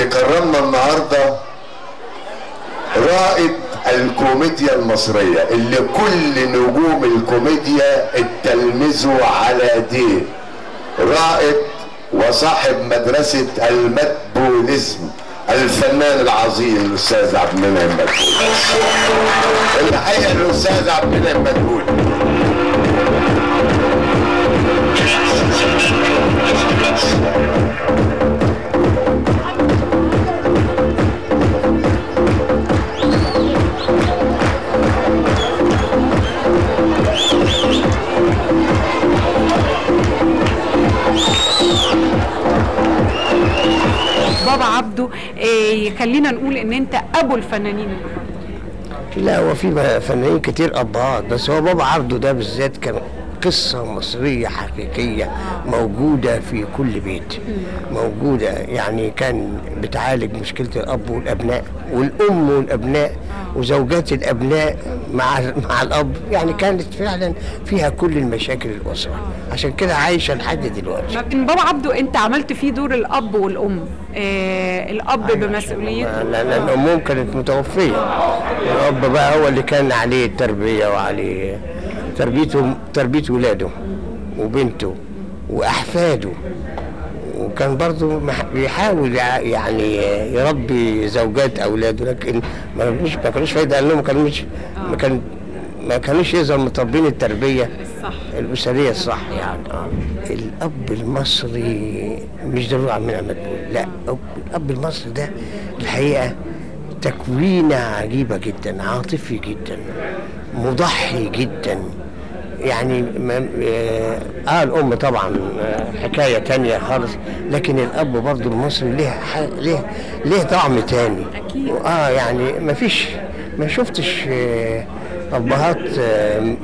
بيكرمنا النهارده رائد الكوميديا المصرية اللي كل نجوم الكوميديا اتلمذوا على ديه رائد وصاحب مدرسة المدبوليزم الفنان العظيم الأستاذ عبد المنعم مدبول الحقيقة الأستاذ عبد المنعم مدبول بابا عبده إيه خلينا نقول ان انت ابو الفنانين النهارده لا هو في فنانين كتير ابهات بس هو بابا عبده ده بالذات كان قصة مصرية حقيقية موجودة في كل بيت موجودة يعني كان بتعالج مشكلة الأب والأبناء والأم والأبناء وزوجات الأبناء مع مع الأب يعني كانت فعلا فيها كل المشاكل الأسرة عشان كده عايشة لحد دلوقتي لكن بابا عبده انت عملت فيه دور الاب والام إيه الاب بمسؤوليته لأن الأموم كانت متوفية الأب بقى هو اللي كان عليه التربية وعليه تربيته تربية ولاده وبنته وأحفاده وكان برضه مح- بيحاول يع- يعني يربي زوجات أولاده لكن ما كانوش ما كانوش فايدة لأنهم ما كانوش ما كان ما كانوش يظهر متربين التربية الصح الأسرية الصح يعني آه. الأب المصري مش ضروري عمنا مدبول لا أب- الأب المصري ده الحقيقة تكوينة عجيبة جدا عاطفي جدا مضحي جدا يعني ما اه آه، الام طبعا آه، حكايه تانية خالص لكن الاب برضو المصري ليه ح- ليه ليه طعم تاني أكيد. اه يعني ما فيش ما شفتش آه، ابهات آه،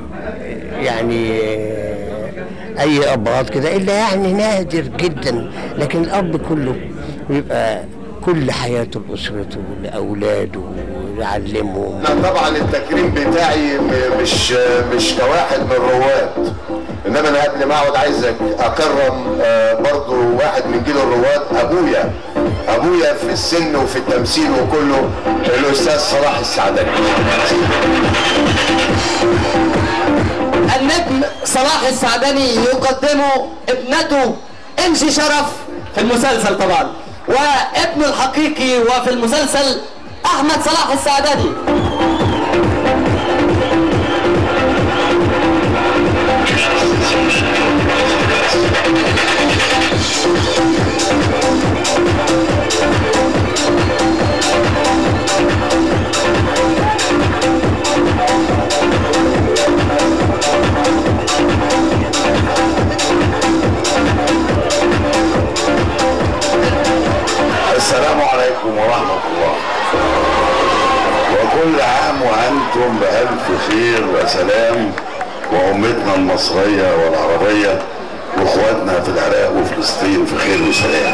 يعني آه، اي ابهات كده الا يعني نادر جدا لكن الاب كله بيبقى كل حياته لاسرته لاولاده ويعلمهم انا طبعا التكريم بتاعي م- مش مش كواحد من الرواد انما انا قبل ما اقعد عايزك اكرم آه، برضو واحد من جيل الرواد ابويا ابويا في السن وفي التمثيل وكله الاستاذ صلاح السعدني النجم صلاح السعدني يقدمه ابنته انجي شرف في المسلسل طبعا وابنه الحقيقي وفي المسلسل احمد صلاح السعدني السلام عليكم ورحمة الله وكل عام وأنتم بألف خير وسلام وأمتنا المصرية والعربية وإخواتنا في العراق وفلسطين في خير وسلام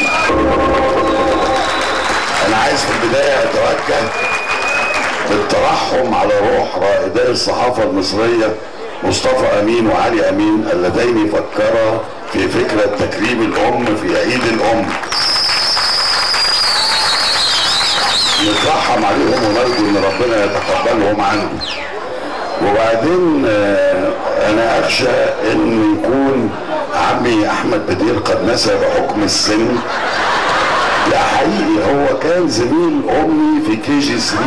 أنا عايز في البداية أتوجه بالترحم على روح رائدي الصحافة المصرية مصطفى أمين وعلي أمين اللذين فكرا في فكرة تكريم الأم في عيد الأم نترحم عليهم ونرجو ان ربنا يتقبلهم عنهم وبعدين آه، انا اخشى ان يكون عمي احمد بدير قد نسى بحكم السن لا حقيقي هو كان زميل امي في كي جي 3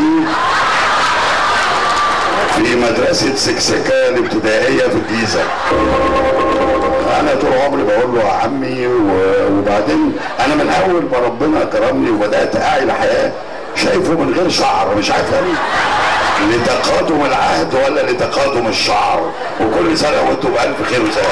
في مدرسة سكسكة الابتدائية في الجيزة انا طول عمري بقول له يا عمي و- وبعدين انا من اول ما ربنا كرمني وبدات اعي الحياه شايفه من غير شعر مش عارف ليه لتقادم العهد ولا لتقادم الشعر وكل سنه وانتم بالف خير وسلام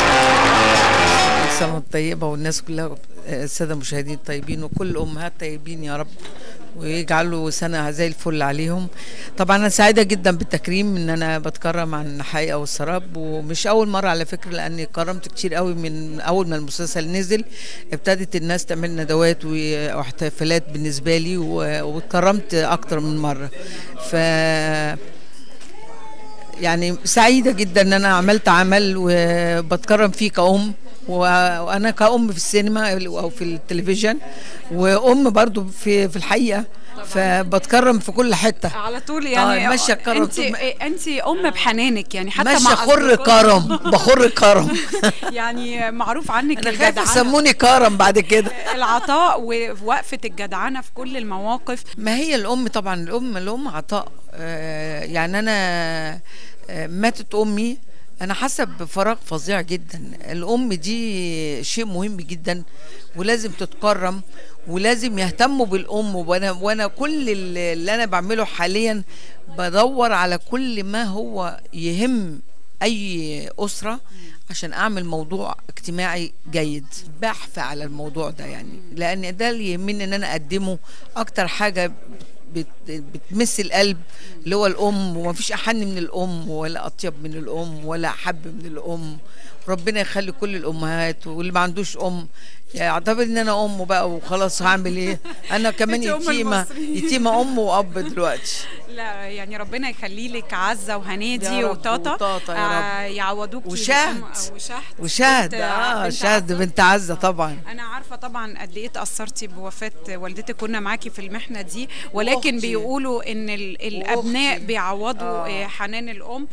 كل سنة وانت طيبة والناس كلها السادة المشاهدين طيبين وكل الأمهات طيبين يا رب ويجعلوا سنة زي الفل عليهم طبعا أنا سعيدة جدا بالتكريم إن أنا بتكرم عن الحقيقة والسراب ومش أول مرة على فكرة لأني كرمت كتير قوي من أول ما المسلسل نزل ابتدت الناس تعمل ندوات و- واحتفالات بالنسبة لي و- واتكرمت أكتر من مرة ف يعني سعيدة جدا ان انا عملت عمل وبتكرم فيه كأم و- وانا كأم في السينما او في التلفزيون وام برضو في في الحقيقه فبتكرم في كل حته على طول يعني آه، ماشية كرم انت طول ما- انت ام بحنانك يعني حتى ماشيه مع خر أصدقائك. كرم بخر كرم يعني معروف عنك انا خايف الجدعنه يسموني كرم بعد كده العطاء ووقفه الجدعنه في كل المواقف ما هي الام طبعا الام الام عطاء آه، يعني انا آه، ماتت امي انا حاسه بفراغ فظيع جدا الام دي شيء مهم جدا ولازم تتكرم ولازم يهتموا بالام وانا وانا كل اللي اللي انا بعمله حاليا بدور على كل ما هو يهم اي اسره عشان اعمل موضوع اجتماعي جيد بحث على الموضوع ده يعني لان ده اللي يهمني ان انا اقدمه اكتر حاجه بت بتمس القلب اللي هو الام ومفيش احن من الام ولا اطيب من الام ولا احب من الام ربنا يخلي كل الامهات واللي ما عندوش ام يعتبر ان انا ام بقى وخلاص هعمل ايه انا كمان أنت أم يتيمه المصريين. يتيمه ام واب دلوقتي لا يعني ربنا يخلي لك عزه وهنادي يا رب، وطاطا وطاطا يا آه يعوضوك وشهد. وشهد وشهد بنت- اه بنت شهد عزة. بنت عزه طبعا انا عارفه طبعا قد ايه تاثرتي بوفاه والدتك كنا معاكي في المحنه دي ولكن وأختي. بيقولوا ان ال- الابناء وأختي. بيعوضوا آه. آه. حنان الام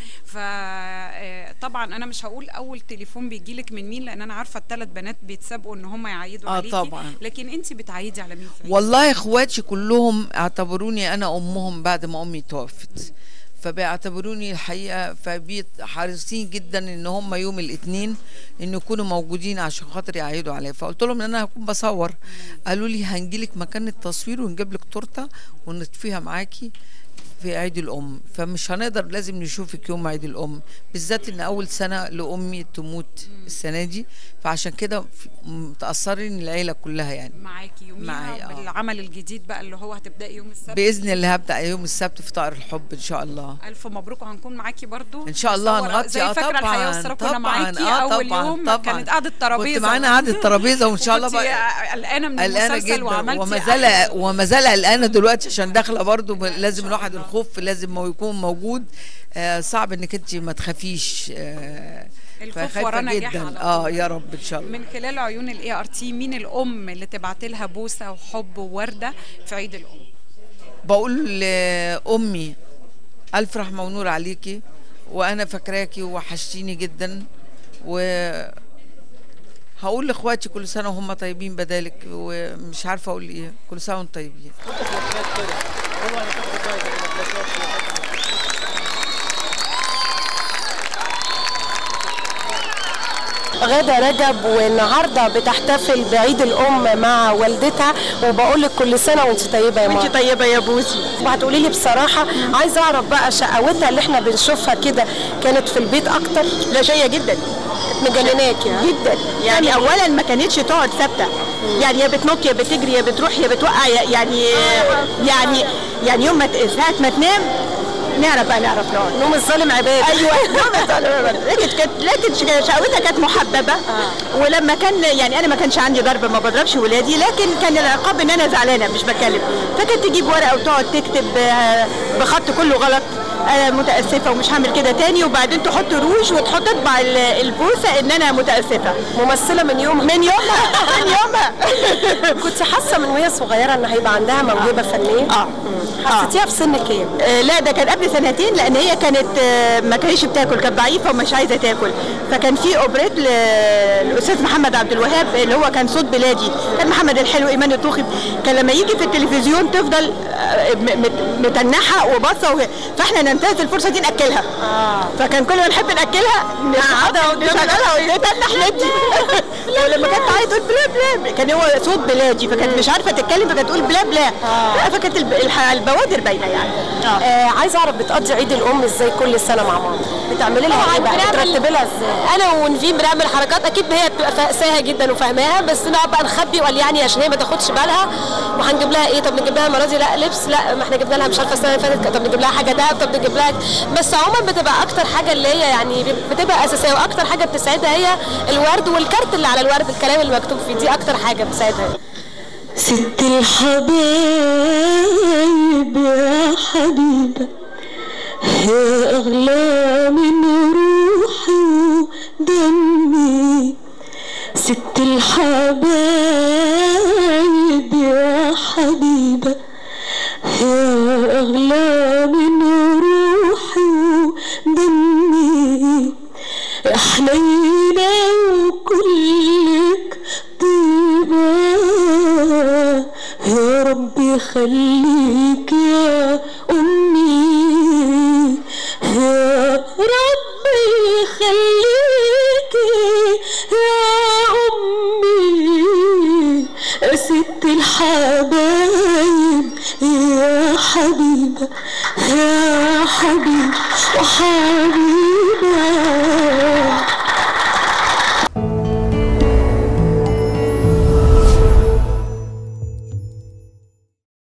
فطبعا انا مش هقول اول تليفون بيجي لك من مين لان انا عارفه الثلاث بنات بيتسابقوا ان هم يعيدوا آه، عليكي طبعاً. لكن انت بتعيدي على مين في العيد؟ والله اخواتي كلهم اعتبروني انا امهم بعد ما امي توفت فبيعتبروني الحقيقه فبيت حريصين جدا ان هم يوم الاثنين ان يكونوا موجودين عشان خاطر يعيدوا عليا فقلت لهم ان انا هكون بصور قالوا لي هنجيلك مكان التصوير ونجيب لك تورته ونطفيها معاكي في عيد الام فمش هنقدر لازم نشوفك يوم عيد الام بالذات ان اول سنه لامي تموت السنه دي فعشان كده في- متاثرين العيله كلها يعني معاكي يوميها معايا، آه. بالعمل الجديد بقى اللي هو هتبداي يوم السبت باذن الله هبدا يوم السبت في طائر الحب ان شاء الله الف مبروك وهنكون معاكي برضو ان شاء الله نصور- هنغطي زي اه فاكره الحياه طبعا والسراب كنا طبعا معاكي اه اول طبعا يوم طبعا كانت قعده ترابيزه كنت معانا قعده ترابيزه وان شاء الله وكنتي بقى قلقانه من قلقانه المسلسل جدا وعملتي وما أحلى- زال وما زال قلقانه دلوقتي عشان داخله برضو ب- لازم الواحد الخوف لازم ما يكون موجود آه صعب انك انت ما تخافيش آه الخوف فخايفة وراه نجاح على اه طول. يا رب ان شاء الله من خلال عيون الاي ار تي مين الام اللي تبعت لها بوسه وحب وورده في عيد الام بقول لامي الف رحمه ونور عليكي وانا فاكراكي وحشتيني جدا و هقول لاخواتي كل سنه وهم طيبين بدالك ومش عارفه اقول ايه كل سنه وانتم طيبين غادة رجب والنهارده بتحتفل بعيد الام مع والدتها وبقول لك كل سنه وانت طيبه يا ماما انت طيبه يا بوسي وهتقولي لي بصراحه عايزه اعرف بقى شقاوتها اللي احنا بنشوفها كده كانت في البيت اكتر لا شقيه جدا مجنناكي ها؟ جدا يعني اولا ما كانتش تقعد ثابته يعني يا بتنط يا بتجري يا بتروح يا بتوقع يا- يعني يعني يعني يوم ما ت- ساعه ما تنام نعرف بقى نعرف نقعد نوم الظالم عباده ايوه نوم الظالم. لكن كانت لكن ش- شقاوتها كانت محببه ولما كان يعني انا ما كانش عندي ضرب ما بضربش ولادي لكن كان العقاب ان انا زعلانه مش بتكلم فكانت تجيب ورقه وتقعد تكتب آه، بخط كله غلط انا متاسفه ومش هعمل كده تاني وبعدين تحط روج وتحط تطبع ال- البوسه ان انا متاسفه ممثله من يوم من يومها من يومها كنت حاسه من وهي صغيره ان هيبقى عندها موهبه فنيه اه حسيتيها في سن كام آه، لا ده كان قبل سنتين لان هي كانت آه، ما كانتش بتاكل كانت ضعيفه ومش عايزه تاكل فكان في اوبريت ل- للاستاذ محمد عبد الوهاب اللي هو كان صوت بلادي كان محمد الحلو ايمان الطوخي كان لما يجي في التلفزيون تفضل آه، م- مت- متنحه وباصه وه- فاحنا ننتهز الفرصه دي ناكلها فكان كل ما نحب ناكلها نقعدها ونشغلها ونتنح ندي ولما كانت تعيط تقول بلا بلا كان هو صوت بلادي فكانت مش عارفه تتكلم فكانت تقول بلا بلا فكانت الب- الح- البوادر باينه يعني آه عايزه اعرف بتقضي عيد الام ازاي كل سنه مع ماما بتعملي لها طبعاً ايه بقى بنعمل- بترتبي لها ازاي انا ونفين بنعمل حركات اكيد هي بتبقى فاقساها جدا وفاهماها بس نقعد بقى نخبي وقال يعني عشان هي ما تاخدش بالها وهنجيب لها ايه طب نجيب لها المره دي لا لبس لا ما احنا جبنا لها مش عارفه السنه اللي فاتت طب نجيب لها حاجه دهب طب نجيب لها بس عموما بتبقى اكتر حاجه اللي هي يعني بتبقى اساسيه واكتر حاجه بتسعدها هي الورد والكارت اللي على الورد الكلام اللي مكتوب فيه دي اكتر حاجه بتساعدها ست الحبايب يا حبيبة يا أغلى من روحي ودمي الحبايب يا حبيبة يا أغلى من روحي ودمي يا حنينة وكلك طيبة يا رب يخليك يا أمي يا رب يخليك يا أمي يا ست الحبايب يا حبيبة يا حبيب وحبيب